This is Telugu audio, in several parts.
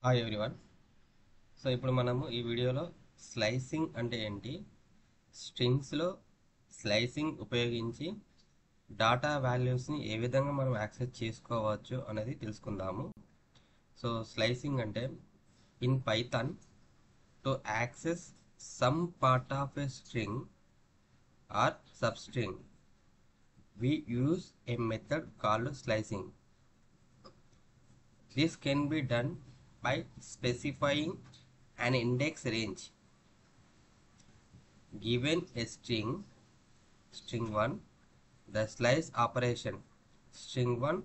హాయ్ ఎవ్రీవన్ సో ఇప్పుడు మనము ఈ వీడియోలో స్లైసింగ్ అంటే ఏంటి స్ట్రింగ్స్లో స్లైసింగ్ ఉపయోగించి డాటా వాల్యూస్ని ఏ విధంగా మనం యాక్సెస్ చేసుకోవచ్చు అనేది తెలుసుకుందాము సో స్లైసింగ్ అంటే in python to access some part of a string or substring we use a method called slicing. This can be done by specifying an index range. Given a string, string 1, the slice operation, string 1,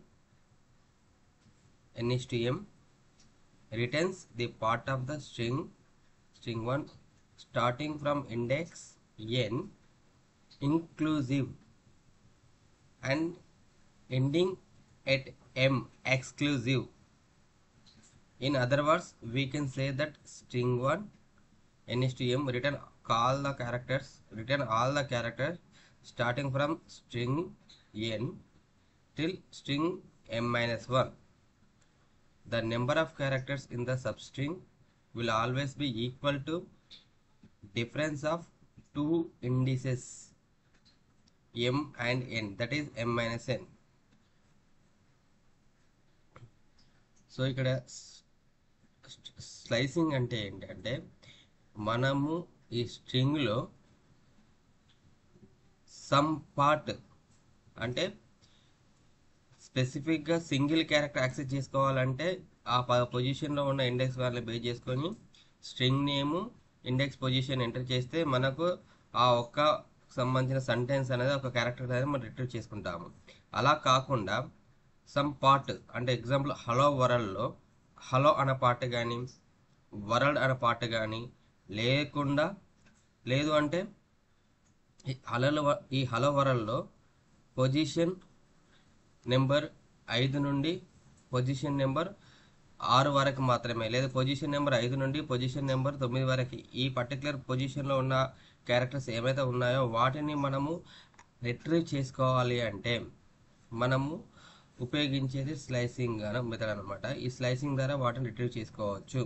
NHTM, returns the part of the string, string 1, starting from index n, inclusive and ending at m exclusive in other words we can say that string 1 nstm return all the characters return all the characters starting from string n till string m minus 1 the number of characters in the substring will always be equal to difference of two indices m and n that is m minus n so ఇక్కడ స్లైసింగ్ అంటే ఏంటంటే మనము ఈ స్ట్రింగ్లో సమ్ పార్ట్ అంటే స్పెసిఫిక్గా సింగిల్ క్యారెక్టర్ యాక్సెస్ చేసుకోవాలంటే ఆ పొజిషన్లో ఉన్న ఇండెక్స్ వాల్యూ బేస్ చేసుకొని స్ట్రింగ్ నేము ఇండెక్స్ పొజిషన్ ఎంటర్ చేస్తే మనకు ఆ ఒక్క సంబంధించిన సెంటెన్స్ అనేది ఒక క్యారెక్టర్ అనేది మనం రిట్రీవ్ చేసుకుంటాము అలా కాకుండా సమ్ పార్ట్ అంటే ఎగ్జాంపుల్ హలో వరల్డ్లో హలో అనే పార్ట్ కానీ వరల్డ్ అనే పార్ట్ కానీ లేకుండా లేదు అంటే హలో ఈ హలో వరల్డ్లో పొజిషన్ నెంబర్ ఐదు నుండి పొజిషన్ నెంబర్ ఆరు వరకు మాత్రమే లేదా పొజిషన్ నెంబర్ ఐదు నుండి పొజిషన్ నెంబర్ తొమ్మిది వరకు ఈ పర్టికులర్ పొజిషన్లో ఉన్న క్యారెక్టర్స్ ఏమైతే ఉన్నాయో వాటిని మనము రిట్రీవ్ చేసుకోవాలి అంటే మనము ఉపయోగించేది స్లైసింగ్ అనే మెథడ్ అనమాట ఈ స్లైసింగ్ ద్వారా వాటిని రిట్రీవ్ చేసుకోవచ్చు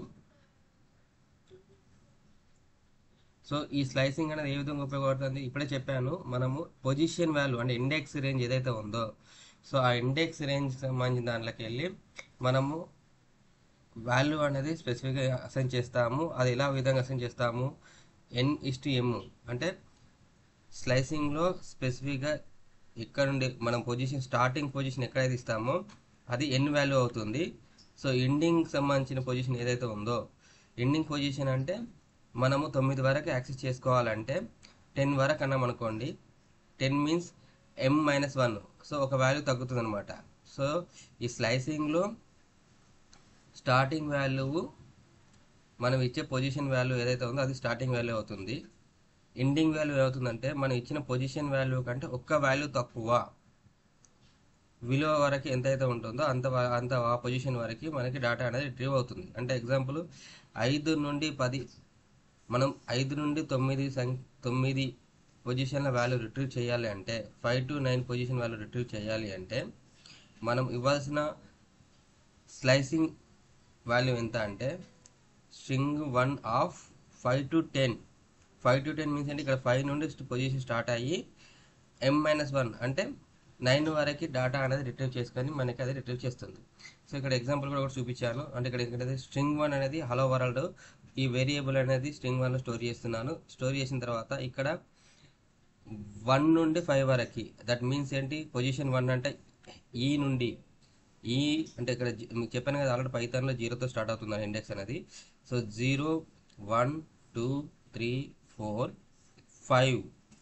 సో ఈ స్లైసింగ్ అనేది ఏ విధంగా ఉపయోగపడుతుంది ఇప్పుడే చెప్పాను మనము పొజిషన్ వాల్యూ అంటే ఇండెక్స్ రేంజ్ ఏదైతే ఉందో సో ఆ ఇండెక్స్ రేంజ్ సంబంధించిన దాంట్లోకి వెళ్ళి మనము వాల్యూ అనేది స్పెసిఫిక్గా అసైన్ చేస్తాము అది ఎలా విధంగా అసైన్ చేస్తాము ఎన్ ఇస్టు ఎమ్ అంటే స్లైసింగ్లో స్పెసిఫిక్గా ఇక్కడ నుండి మనం పొజిషన్ స్టార్టింగ్ పొజిషన్ ఎక్కడైతే ఇస్తామో అది ఎన్ వాల్యూ అవుతుంది సో ఎండింగ్ సంబంధించిన పొజిషన్ ఏదైతే ఉందో ఎండింగ్ పొజిషన్ అంటే మనము తొమ్మిది వరకు యాక్సెస్ చేసుకోవాలంటే టెన్ వరకు అన్నాం అనుకోండి ten means M minus one so ఒక వాల్యూ తగ్గుతుంది అనమాట సో ఈ స్లైసింగ్లో స్టార్టింగ్ వాల్యూ మనం ఇచ్చే పొజిషన్ వాల్యూ ఏదైతే ఉందో అది స్టార్టింగ్ వాల్యూ అవుతుంది ఎండింగ్ వాల్యూ ఏమవుతుందంటే మనం ఇచ్చిన పొజిషన్ వాల్యూ కంటే ఒక్క వాల్యూ తక్కువ విలువ వరకు ఎంతైతే ఉంటుందో అంత అంత ఆ పొజిషన్ వరకు మనకి డేటా అనేది రిట్రీవ్ అవుతుంది అంటే ఎగ్జాంపుల్ ఐదు నుండి పది మనం ఐదు నుండి తొమ్మిది సంఖ్య తొమ్మిది పొజిషన్ల వాల్యూ రిట్రీవ్ చేయాలి అంటే five to nine position value retrieve చేయాలి అంటే మనం ఇవ్వాల్సిన స్లైసింగ్ వాల్యూ ఎంత అంటే string one of five to ten five to ten means అంటే ఇక్కడ ఫైవ్ నుండి పొజిషన్ స్టార్ట్ అయ్యి ఎం మైనస్ వన్ అంటే నైన్ వరకు డేటా అనేది రిట్రీవ్ చేసుకొని మనకి అది రిట్రీవ్ చేస్తుంది సో ఇక్కడ ఎగ్జాంపుల్ కూడా ఒకటి చూపించాను అంటే ఇక్కడ ఇక్కడ స్ట్రింగ్ వన్ అనేది హలో వరల్డ్ ఈ వేరియబుల్ అనేది స్ట్రింగ్ వన్లో స్టోర్ చేస్తున్నాను స్టోర్ చేసిన తర్వాత ఇక్కడ వన్ నుండి ఫైవ్ వరకు దట్ మీన్స్ ఏంటి పొజిషన్ వన్ అంటే ఈ నుండి ఈ అంటే ఇక్కడ మీకు చెప్పాను కదా ఆల్రెడీ పైథాన్లో జీరోతో స్టార్ట్ అవుతుంది ఇండెక్స్ అనేది so zero one two three four five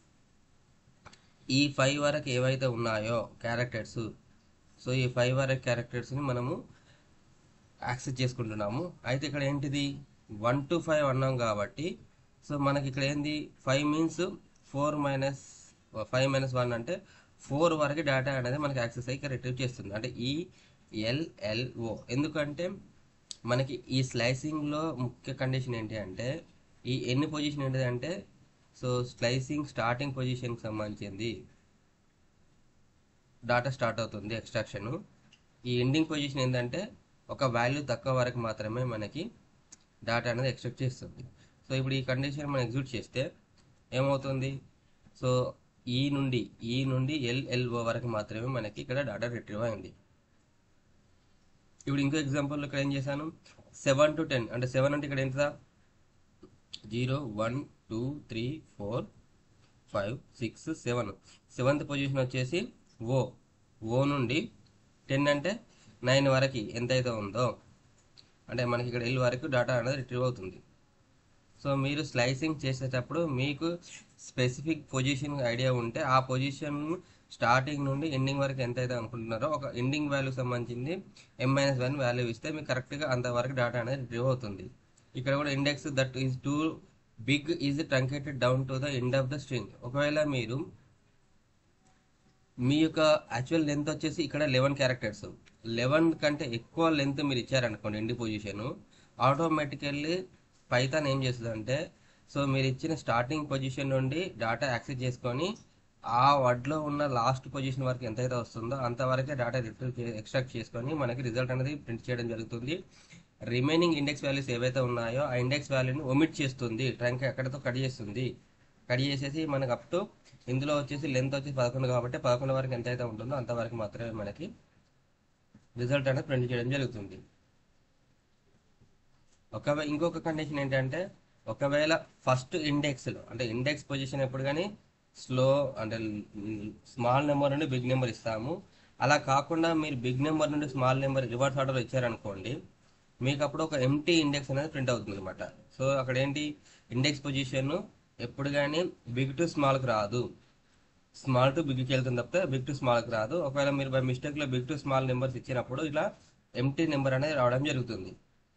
ఈ ఫైవ్ వరకు ఏవైతే ఉన్నాయో క్యారెక్టర్స్ సో ఈ ఫైవ్ వరకు క్యారెక్టర్స్ని మనము యాక్సెస్ చేసుకుంటున్నాము అయితే ఇక్కడ ఏంటిది వన్ టు ఫైవ్ అన్నాం కాబట్టి సో మనకి ఇక్కడ ఏంది five means four minus five minus one అంటే ఫోర్ వరకు డేటా అనేది మనకి యాక్సెస్ అయ్యి రిట్రీవ్ చేస్తుంది అంటే ఈ ఎల్ఎల్ఓ ఎందుకంటే మనకి ఈ స్లైసింగ్లో ముఖ్య కండిషన్ ఏంటి అంటే ఈ ఎన్ని పొజిషన్ ఏంటిది అంటే సో స్లైసింగ్ స్టార్టింగ్ పొజిషన్కి సంబంధించింది డాటా స్టార్ట్ అవుతుంది ఎక్స్ట్రాక్షన్ ఈ ఎండింగ్ పొజిషన్ ఏంటంటే ఒక వాల్యూ తక్కువ వరకు మాత్రమే మనకి డేటా అనేది ఎక్స్ట్రాక్ట్ చేస్తుంది సో ఇప్పుడు ఈ కండిషన్ మనం ఎగ్జిక్యూట్ చేస్తే ఏమవుతుంది సో ఈ నుండి ఈ నుండి ఎల్ఎల్ఓ వరకు మాత్రమే మనకి ఇక్కడ డేటా రిట్రీవ్ అయింది ఇప్పుడు ఇంకో ఎగ్జాంపుల్ ఇక్కడ ఏం చేశాను సెవెన్ టు టెన్ అంటే సెవెన్ అంటే ఇక్కడ ఎంత zero one two three four five six seven seventh position వచ్చేసి ఓ ఓ నుండి టెన్ అంటే నైన్ వరకు ఎంతైతే ఉందో అంటే మనకి ఇక్కడ ఎల్ వరకు డేటా అనేది రిట్రీవ్ అవుతుంది సో మీరు స్లైసింగ్ చేసేటప్పుడు మీకు స్పెసిఫిక్ పొజిషన్ ఐడియా ఉంటే ఆ పొజిషన్ స్టార్టింగ్ నుండి ఎండింగ్ వరకు ఎంతైతే అనుకుంటున్నారో ఒక ఎండింగ్ వాల్యూ సంబంధించింది ఎం మైనస్ వన్ వాల్యూ ఇస్తే మీకు కరెక్ట్గా అంతవరకు డేటా అనేది రిట్రీవ్ అవుతుంది ఇక్కడ కూడా index that is too big is truncated down to the end of the string ఒకవేళ మీరు మీ యొక్క యాక్చువల్ లెంత్ వచ్చేసి ఇక్కడ లెవెన్ క్యారెక్టర్స్ లెవెన్ కంటే ఎక్కువ లెంత్ మీరు ఇచ్చారనుకోండి ఎండి పొజిషన్ ఆటోమేటికల్లీ పైథాన్ ఏం చేస్తుందంటే సో మీరు ఇచ్చిన స్టార్టింగ్ పొజిషన్ నుండి డేటా యాక్సెస్ చేసుకొని ఆ వర్డ్లో ఉన్న లాస్ట్ పొజిషన్ వరకు ఎంతైతే వస్తుందో అంతవరకే డేటా రిట్రీవ్ ఎక్స్ట్రాక్ట్ చేసుకొని మనకి రిజల్ట్ అనేది ప్రింట్ చేయడం జరుగుతుంది రిమైనింగ్ ఇండెక్స్ వాల్యూస్ ఏవైతే ఉన్నాయో ఆ ఇండెక్స్ వాల్యూని ఒమిట్ చేస్తుంది ట్రంక్ ఎక్కడితో కట్ చేస్తుంది కట్ చేసేసి మనకు అప్ టు ఇందులో వచ్చేసి లెంత్ వచ్చేసి పదకొండు కాబట్టి పదకొండు వరకు ఎంత అయితే ఉంటుందో అంతవరకు మాత్రమే మనకి రిజల్ట్ అనేది ప్రింట్ చేయడం జరుగుతుంది ఒకవేళ ఇంకొక కండిషన్ ఏంటంటే ఒకవేళ ఫస్ట్ ఇండెక్స్లో అంటే ఇండెక్స్ పొజిషన్ ఎప్పుడు కానీ స్లో అంటే స్మాల్ నెంబర్ నుండి బిగ్ నెంబర్ ఇస్తాము అలా కాకుండా మీరు బిగ్ నెంబర్ నుండి స్మాల్ నెంబర్ రివర్స్ ఆర్డర్ ఇచ్చారనుకోండి మీకు అప్పుడు ఒక ఎంటీ ఇండెక్స్ అనేది ప్రింట్ అవుతుంది అనమాట సో అక్కడ ఏంటి ఇండెక్స్ పొజిషన్ ఎప్పుడు కానీ బిగ్ టు స్మాల్కి రాదు స్మాల్ టు బిగ్కి వెళ్తుంది తప్పితే బిగ్ టు స్మాల్కి రాదు ఒకవేళ మీరు బై మిస్టేక్లో బిగ్ టు స్మాల్ నెంబర్స్ ఇచ్చినప్పుడు ఇలా ఎంటీ నెంబర్ అనేది రావడం జరుగుతుంది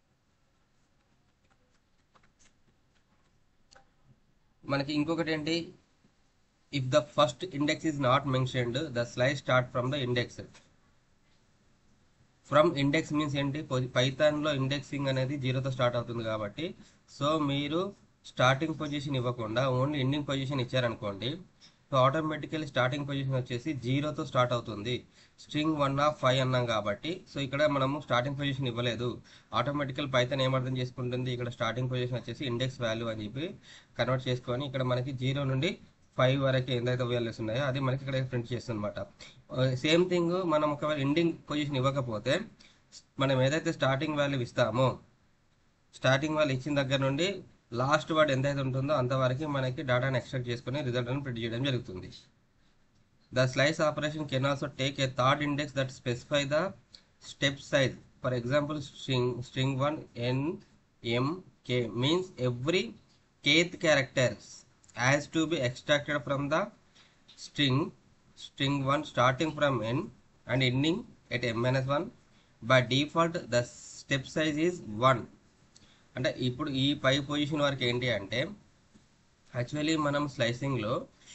మనకి ఇంకొకటి ఏంటి if the first index is not mentioned the slide start from the index from index means ఏంటి పైథాన్లో ఇండెక్సింగ్ అనేది జీరోతో స్టార్ట్ అవుతుంది కాబట్టి సో మీరు స్టార్టింగ్ పొజిషన్ ఇవ్వకుండా ఓన్లీ ఎండింగ్ పొజిషన్ ఇచ్చారనుకోండి సో ఆటోమేటికల్లీ స్టార్టింగ్ పొజిషన్ వచ్చేసి జీరోతో స్టార్ట్ అవుతుంది స్ట్రింగ్ వన్ ఆఫ్ ఫైవ్ అన్నాం కాబట్టి సో ఇక్కడ మనము స్టార్టింగ్ పొజిషన్ ఇవ్వలేదు ఆటోమేటికల్ పైథాన్ ఏమర్థం చేసుకుంటుంది ఇక్కడ స్టార్టింగ్ పొజిషన్ వచ్చేసి ఇండెక్స్ వాల్యూ అని చెప్పి కన్వర్ట్ చేసుకొని ఇక్కడ మనకి జీరో నుండి ఫైవ్ వరకు ఎంతైతే వాల్యూస్ ఉన్నాయో అది మనకి ఇక్కడ ప్రింట్ చేస్తుంది అనమాట సేమ్ థింగ్ మనం ఒకవేళ ఎండింగ్ పొజిషన్ ఇవ్వకపోతే మనం ఏదైతే స్టార్టింగ్ వాల్యూ ఇస్తామో స్టార్టింగ్ వాల్యూ ఇచ్చిన దగ్గర నుండి లాస్ట్ వర్డ్ ఎంతైతే ఉంటుందో అంతవరకు మనకి డేటాను ఎక్స్ట్రాక్ట్ చేసుకుని రిజల్ట్ అని ప్రింట్ చేయడం జరుగుతుంది the slice operation can also take a third index that specify the step size for example string string one N M K means every kth characters as to be extracted from the string string one starting from N and ending at M minus one by default the step size is one అంటే ఇప్పుడు ఈ పై పొజిషన్ వరకు ఏంటి అంటే యాక్చువల్లీ మనం స్లైసింగ్లో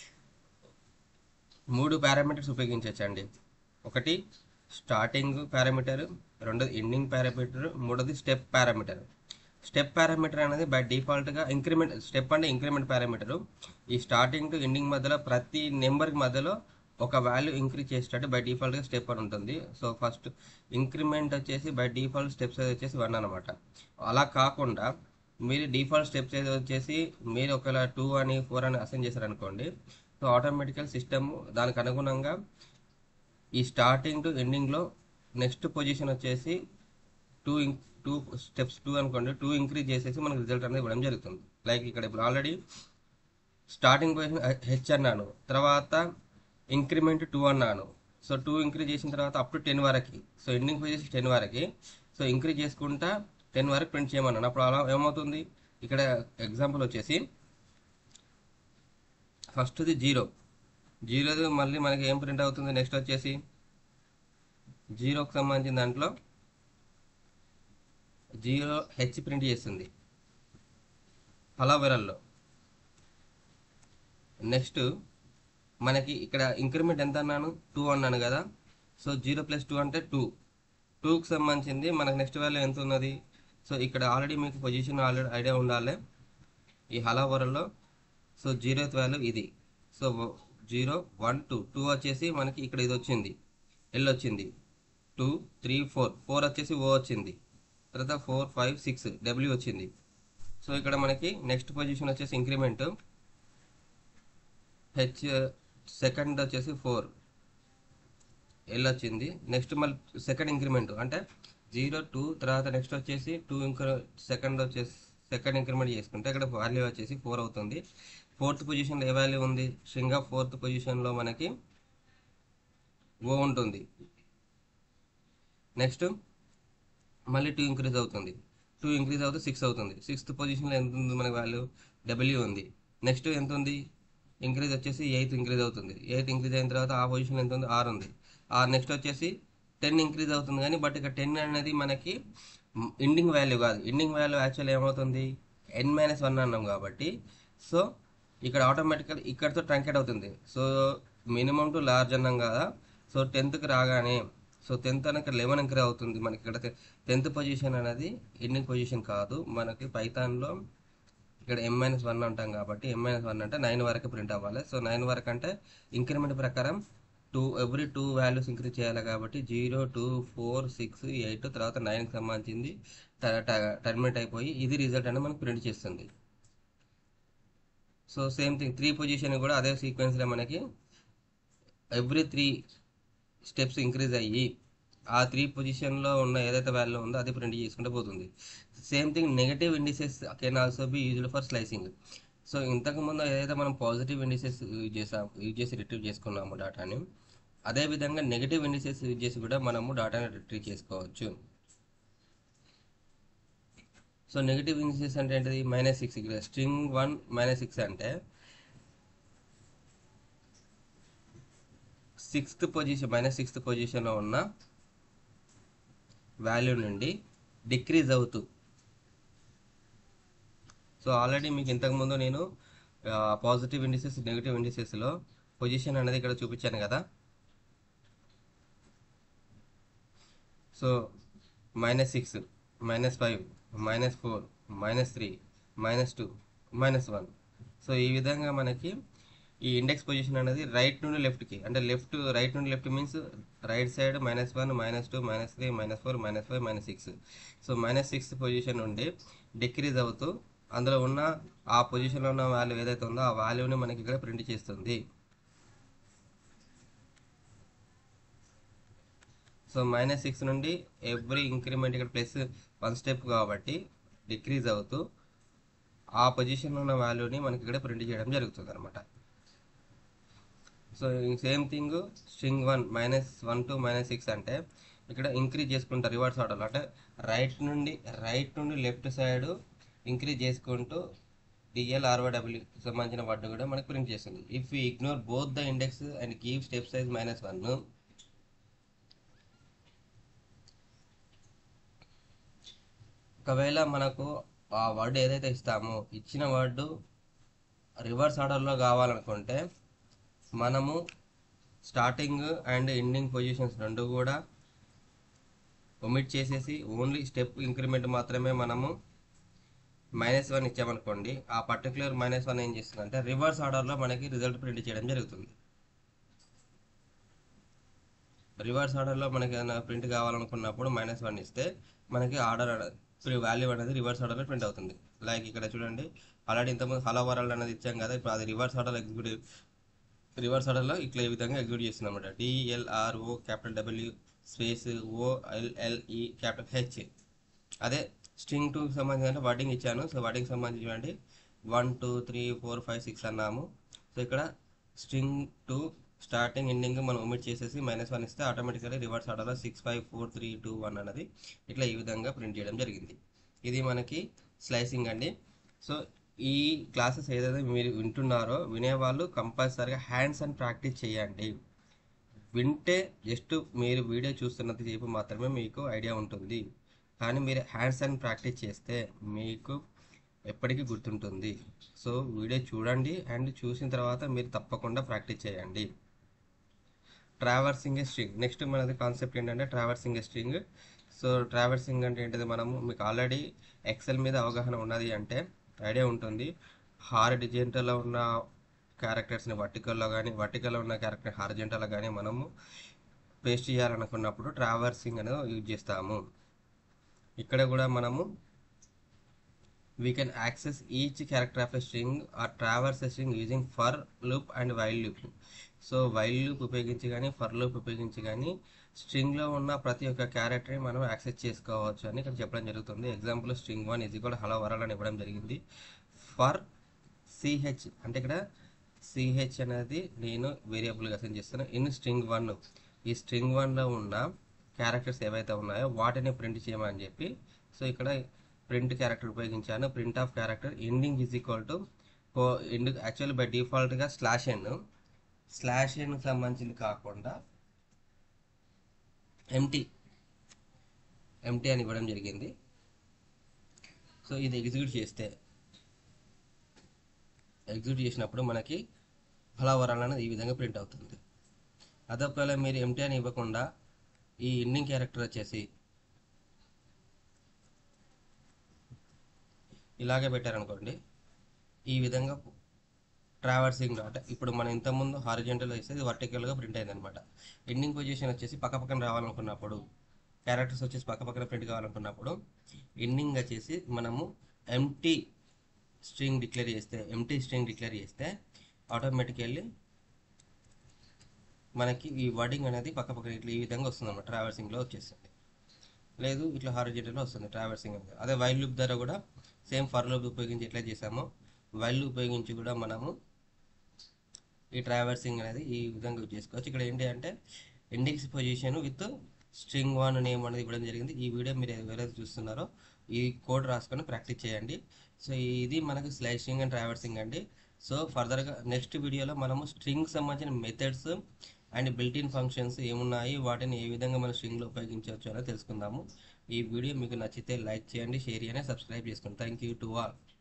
మూడు పారామీటర్స్ ఉపయోగించవచ్చండి ఒకటి స్టార్టింగ్ పారామీటర్ రెండోది ఎండింగ్ పారామీటర్ మూడోది స్టెప్ పారామీటర్ స్టెప్ పారామీటర్ అనేది బై డిఫాల్ట్గా ఇంక్రిమెంట్ స్టెప్ అంటే ఇంక్రిమెంట్ పారామీటర్ ఈ స్టార్టింగ్ టు ఎండింగ్ మధ్యలో ప్రతి నెంబర్కి మధ్యలో ఒక వాల్యూ ఇంక్రీజ్ చేసేటట్టు బై డిఫాల్ట్గా స్టెప్ అని ఉంటుంది సో ఫస్ట్ ఇంక్రిమెంట్ వచ్చేసి బై డిఫాల్ట్ స్టెప్ సైజ్ వచ్చేసి వన్ అనమాట అలా కాకుండా మీరు డిఫాల్ట్ స్టెప్ సైజ్ వచ్చేసి మీరు ఒకవేళ టూ అని ఫోర్ అని అసైన్ చేశారనుకోండి సో ఆటోమేటికల్ సిస్టమ్ దానికి అనుగుణంగా ఈ స్టార్టింగ్ టు ఎండింగ్లో నెక్స్ట్ పొజిషన్ వచ్చేసి టూ టూ స్టెప్స్ టూ అనుకోండి టూ ఇంక్రీజ్ చేసేసి మనకు రిజల్ట్ అనేది ఇవ్వడం జరుగుతుంది లైక్ ఇక్కడ ఇప్పుడు ఆల్రెడీ స్టార్టింగ్ పొజిషన్ హెచ్ అన్నాను తర్వాత ఇంక్రిమెంట్ టూ అన్నాను సో టూ ఇంక్రీజ్ చేసిన తర్వాత అప్ టు టెన్ వరకు సో ఎండింగ్ పొజిషన్ టెన్ వరకు సో ఇంక్రీజ్ చేసుకుంటా టెన్ వరకు ప్రింట్ చేయమన్నాను అప్పుడు అలా ఏమవుతుంది ఇక్కడ ఎగ్జాంపుల్ వచ్చేసి ఫస్ట్ది జీరో జీరోది మళ్ళీ మనకి ఏం ప్రింట్ అవుతుంది నెక్స్ట్ వచ్చేసి జీరోకి సంబంధించిన దాంట్లో జీరో హెచ్ ప్రింట్ చేస్తుంది హలావెరల్లో నెక్స్ట్ మనకి ఇక్కడ ఇంక్రిమెంట్ ఎంత అన్నాను టూ అన్నాను కదా సో జీరో ప్లస్ టూ అంటే టూ టూకి సంబంధించింది మనకు నెక్స్ట్ వాల్యూ ఎంత ఉన్నది సో ఇక్కడ ఆల్రెడీ మీకు పొజిషన్ ఆల్రెడీ ఐడియా ఉండాలి ఈ హలావరల్లో సో జీరోత్ వాల్యూ ఇది so zero one two two వచ్చేసి మనకి ఇక్కడ ఇది వచ్చింది ఎల్ వచ్చింది టూ త్రీ ఫోర్ ఫోర్ వచ్చేసి ఓ వచ్చింది తర్వాత ఫోర్ ఫైవ్ సిక్స్ డబ్ల్యూ వచ్చింది సో ఇక్కడ మనకి నెక్స్ట్ పొజిషన్ వచ్చేసి ఇంక్రిమెంట్ హెచ్ సెకండ్ వచ్చేసి ఫోర్ ఎల్ వచ్చింది నెక్స్ట్ మళ్ళీ సెకండ్ ఇంక్రిమెంట్ అంటే జీరో టూ తర్వాత నెక్స్ట్ వచ్చేసి టూ ఇంక్ర సెకండ్ వచ్చేసి సెకండ్ ఇంక్రిమెంట్ చేసుకుంటే ఇక్కడ వాల్యూ వచ్చేసి ఫోర్ అవుతుంది ఫోర్త్ పొజిషన్లో ఏ వాల్యూ ఉంది స్ట్రింగ్ ఆఫ్ ఫోర్త్ పొజిషన్లో మనకి ఓ ఉంటుంది నెక్స్ట్ మళ్ళీ టూ ఇంక్రీజ్ అవుతుంది టూ ఇంక్రీజ్ అవుతే సిక్స్ అవుతుంది సిక్స్త్ పొజిషన్లో ఎంత ఉంది మనకి వాల్యూ డబ్ల్యూ ఉంది నెక్స్ట్ ఎంత ఉంది ఇంక్రీజ్ వచ్చేసి ఎయిత్ ఇంక్రీజ్ అవుతుంది ఎయిత్ ఇంక్రీజ్ అయిన తర్వాత ఆ పొజిషన్ ఎంత ఉంది ఆర్ ఉంది ఆర్ నెక్స్ట్ వచ్చేసి టెన్ ఇంక్రీజ్ అవుతుంది కానీ బట్ ఇక్కడ టెన్ అనేది మనకి ఎండింగ్ వాల్యూ కాదు ఎండింగ్ వాల్యూ యాక్చువల్ ఏమవుతుంది ఎన్ మైనస్ వన్ అన్నాం కాబట్టి సో ఇక్కడ ఆటోమేటికల్ ఇక్కడతో ట్రంకెట్ అవుతుంది సో మినిమం టు లార్జ్ అన్నాం కదా సో టెన్త్కి రాగానే సో టెన్త్ అనేది లెవెన్ ఇంక్రీ అవుతుంది మనకి ఇక్కడ టెన్త్ పొజిషన్ అనేది ఎండింగ్ పొజిషన్ కాదు మనకి పైథాన్లో ఇక్కడ ఎం మైనస్ వన్ అంటాం కాబట్టి ఎం మైనస్ వన్ అంటే నైన్ వరకు ప్రింట్ అవ్వాలి సో నైన్ వరకు అంటే ఇంక్రిమెంట్ ప్రకారం two every two values increase చేయాలి కాబట్టి zero two four six eight తర్వాత నైన్కి సంబంధించింది టర్మినేట్ అయిపోయి ఇది రిజల్ట్ అనేది మనకు ప్రింట్ చేస్తుంది so same thing three position కూడా అదే సీక్వెన్స్లో మనకి ఎవ్రీ త్రీ స్టెప్స్ ఇంక్రీజ్ అయ్యి ఆ త్రీ పొజిషన్లో ఉన్న ఏదైతే వాల్యూ ఉందో అది ప్రింట్ చేసుకుంటూ పోతుంది same thing negative indices can also be used for slicing so ఇంతకుముందు ఏదైతే మనం పాజిటివ్ ఇండిసెస్ యూజ్ చేసాం యూజ్ చేసి రిట్రీవ్ చేసుకున్నాము డేటాని అదేవిధంగా నెగటివ్ ఇండిసెస్ యూజ్ చేసి కూడా మనము డేటాని రిట్రీవ్ చేసుకోవచ్చు సో నెగటివ్ ఇండిసెస్ అంటే ఏంటిది మైనస్ సిక్స్ ఇక్కడ స్ట్రింగ్ వన్ మైనస్ సిక్స్ అంటే సిక్స్త్ పొజిషన్ మైనస్ సిక్స్త్ పొజిషన్లో ఉన్న వాల్యూ నుండి డిక్రీజ్ అవుతూ సో ఆల్రెడీ మీకు ఇంతకుముందు నేను పాజిటివ్ ఇండిసెస్ నెగిటివ్ ఇండిసెస్లో పొజిషన్ అనేది ఇక్కడ చూపించాను కదా so minus six minus five minus four minus three minus two minus one so ఈ విధంగా మనకి ఈ ఇండెక్స్ పొజిషన్ అనేది రైట్ నుండి లెఫ్ట్కి అంటే లెఫ్ట్ రైట్ నుండి left means right side minus one minus two minus three minus four minus five minus six so minus six position నుండి డిక్రీజ్ అవుతూ అందులో ఉన్న ఆ పొజిషన్లో ఉన్న వాల్యూ ఏదైతే ఉందో ఆ వాల్యూని మనకి ఇక్కడ ప్రింట్ చేస్తుంది సో మైనస్ సిక్స్ నుండి ఎవ్రీ ఇంక్రిమెంట్ ఇక్కడ ప్లస్ వన్ స్టెప్ కాబట్టి డిక్రీజ్ అవుతూ ఆ పొజిషన్లో ఉన్న వాల్యూని మనకి ఇక్కడ ప్రింట్ చేయడం జరుగుతుంది అనమాట so same thing string one minus one to minus six అంటే ఇక్కడ ఇంక్రీజ్ చేసుకుంటారు రివర్స్ ఆర్డర్లో అంటే రైట్ నుండి రైట్ నుండి లెఫ్ట్ సైడ్ ఇంక్రీజ్ చేసుకుంటూ డిఎల్ ఆర్ఓడబ్ల్యూ సంబంధించిన వర్డ్ కూడా మనకి ప్రింట్ చేస్తుంది if you ignore both the index and keep step size minus one ఒకవేళ మనకు ఆ వర్డ్ ఏదైతే ఇస్తామో ఇచ్చిన వర్డ్ రివర్స్ ఆర్డర్లో కావాలనుకుంటే మనము స్టార్టింగ్ అండ్ ఎండింగ్ పొజిషన్స్ రెండు కూడా ఒమిట్ చేసేసి ఓన్లీ స్టెప్ ఇంక్రిమెంట్ మాత్రమే మనము మైనస్ వన్ ఇచ్చామనుకోండి ఆ పర్టికులర్ మైనస్ వన్ ఏం చేస్తుందంటే రివర్స్ ఆర్డర్లో మనకి రిజల్ట్ ప్రింట్ చేయడం జరుగుతుంది రివర్స్ ఆర్డర్లో మనకి ఏదైనా ప్రింట్ కావాలనుకున్నప్పుడు మైనస్ వన్ ఇస్తే మనకి ఆర్డర్ ఇప్పుడు వాల్యూ అనేది రివర్స్ ఆర్డర్లో ప్రింట్ అవుతుంది లైక్ ఇక్కడ చూడండి ఆల్రెడీ ఇంతకుముందు హలో వరల్డ్ అనేది ఇచ్చాం కదా ఇప్పుడు అది రివర్స్ ఆర్డర్ ఎగ్జిక్యూటివ్ రివర్స్ ఆర్డర్లో ఇట్లా ఈ విధంగా ఎగ్జిక్యూట్ చేస్తుంది అనమాట D L R O capital W space O L L E capital H అదే స్ట్రింగ్ టూకి సంబంధించిన వర్డింగ్ ఇచ్చాను సో వర్డింగ్ సంబంధించి చూడండి one two three four five six అన్నాము సో ఇక్కడ స్ట్రింగ్ టూ స్టార్టింగ్ ఎండింగ్ మనం ఒమిట్ చేసేసి మైనస్ వన్ ఇస్తే ఆటోమేటిక్గా రివర్స్ ఆర్డర్లో six five four three two one అన్నది ఇట్లా ఈ విధంగా ప్రింట్ చేయడం జరిగింది ఇది మనకి స్లైసింగ్ అండి సో ఈ క్లాసెస్ ఏదైతే మీరు వింటున్నారో వినేవాళ్ళు కంపల్సరీగా హ్యాండ్స్ అండ్ ప్రాక్టీస్ చేయండి వింటే జస్ట్ మీరు వీడియో చూస్తున్నంత సేపు మాత్రమే మీకు ఐడియా ఉంటుంది కానీ మీరు హ్యాండ్స్ అండ్ ప్రాక్టీస్ చేస్తే మీకు ఎప్పటికీ గుర్తుంటుంది సో వీడియో చూడండి అండ్ చూసిన తర్వాత మీరు తప్పకుండా ప్రాక్టీస్ చేయండి ట్రావర్సింగ్ స్ట్రింగ్ నెక్స్ట్ మనది కాన్సెప్ట్ ఏంటంటే ట్రావర్సింగ్ స్ట్రింగ్ సో ట్రావర్సింగ్ అంటే ఏంటిది మనము మీకు ఆల్రెడీ ఎక్సెల్ మీద అవగాహన ఉన్నది అంటే ఐడియా ఉంటుంది హారిజెంటల్లో ఉన్న క్యారెక్టర్స్ని వర్టికల్లో కానీ వర్టికల్లో ఉన్న క్యారెక్టర్ హారిజెంటల్లో కానీ మనము పేస్ట్ చేయాలనుకున్నప్పుడు ట్రావర్సింగ్ అనేది యూజ్ చేస్తాము ఇక్కడ కూడా మనము we can access each character of a string or traverse a string using for loop and while loop so while loop ఉపయోగించి కానీ ఫర్ లూప్ ఉపయోగించి కానీ స్ట్రింగ్లో ఉన్న ప్రతి ఒక్క క్యారెక్టర్ని మనం యాక్సెస్ చేసుకోవచ్చు అని ఇక్కడ చెప్పడం జరుగుతుంది ఎగ్జాంపుల్ స్ట్రింగ్ వన్ ఇది కూడా హలో వరల్ అని ఇవ్వడం జరిగింది ఫర్ సిహెచ్ అంటే ఇక్కడ సిహెచ్ అనేది నేను వేరియబుల్గా అసైన్ చేస్తాను ఇన్ స్ట్రింగ్ వన్ ఈ స్ట్రింగ్ వన్లో ఉన్న క్యారెక్టర్స్ ఏవైతే ఉన్నాయో వాటిని ప్రింట్ చేయమని చెప్పి సో ఇక్కడ ప్రింట్ క్యారెక్టర్ ఉపయోగించాను print of character ending is equal to end actual by డిఫాల్ట్గా స్లాష్ ఎన్ స్లాష్ ఎన్కి సంబంధించింది కాకుండా ఎంటీ ఎంటీ అని ఇవ్వడం జరిగింది సో ఇది ఎగ్జిక్యూట్ చేస్తే ఎగ్జిక్యూట్ చేసినప్పుడు మనకి ఫలావరాలు అనేది ఈ విధంగా ప్రింట్ అవుతుంది అదే ఒకవేళ మీరు ఎంటీ అని ఇవ్వకుండా ఈ ఎండింగ్ క్యారెక్టర్ వచ్చేసి ఇలాగే పెట్టారనుకోండి ఈ విధంగా ట్రావర్సింగ్ అంటే ఇప్పుడు మనం ఇంతకుముందు హారిజెంటల్ వేస్తే ఇది వర్టికల్గా ప్రింట్ అయింది అనమాట ఎండింగ్ పొజిషన్ వచ్చేసి పక్క పక్కన రావాలనుకున్నప్పుడు క్యారెక్టర్స్ వచ్చేసి పక్క పక్కన ప్రింట్ కావాలనుకున్నప్పుడు ఎండింగ్ వచ్చేసి మనము ఎంటీ స్ట్రింగ్ డిక్లేర్ చేస్తే ఎంటీ స్ట్రింగ్ డిక్లేర్ చేస్తే ఆటోమేటికల్లీ మనకి ఈ వర్డింగ్ అనేది పక్క పక్కన ఇట్లా ఈ విధంగా వస్తుంది అన్నమాట ట్రావర్సింగ్లో వచ్చేస్తుంది లేదు ఇట్లా హారిజెంటల్లో వస్తుంది ట్రావర్సింగ్ అనేది అదే వైల్ లూప్ ద్వారా కూడా సేమ్ ఫర్ లూప్ ఉపయోగించి ఎట్లా చేసామో వైల్ లూప్ ఉపయోగించి కూడా మనము ఈ ట్రావర్సింగ్ అనేది ఈ విధంగా యూజ్ చేసుకోవచ్చు ఇక్కడ ఏంటి అంటే index position with string one name అనేది ఇవ్వడం జరిగింది ఈ వీడియో మీరు ఎవరైతే చూస్తున్నారో ఈ కోడ్ రాసుకొని ప్రాక్టీస్ చేయండి సో ఇది మనకి స్లైసింగ్ అండ్ ట్రావర్సింగ్ అండి సో ఫర్దర్గా నెక్స్ట్ వీడియోలో మనము స్ట్రింగ్ సంబంధించిన methods and built in functions ఏమున్నాయి వాటిని ఏ విధంగా మన స్ట్రింగ్లో ఉపయోగించవచ్చు అనేది తెలుసుకుందాము ఈ వీడియో మీకు నచ్చితే లైక్ చేయండి షేర్ చేయండి సబ్స్క్రైబ్ చేసుకోండి థ్యాంక్ యూ టు ఆల్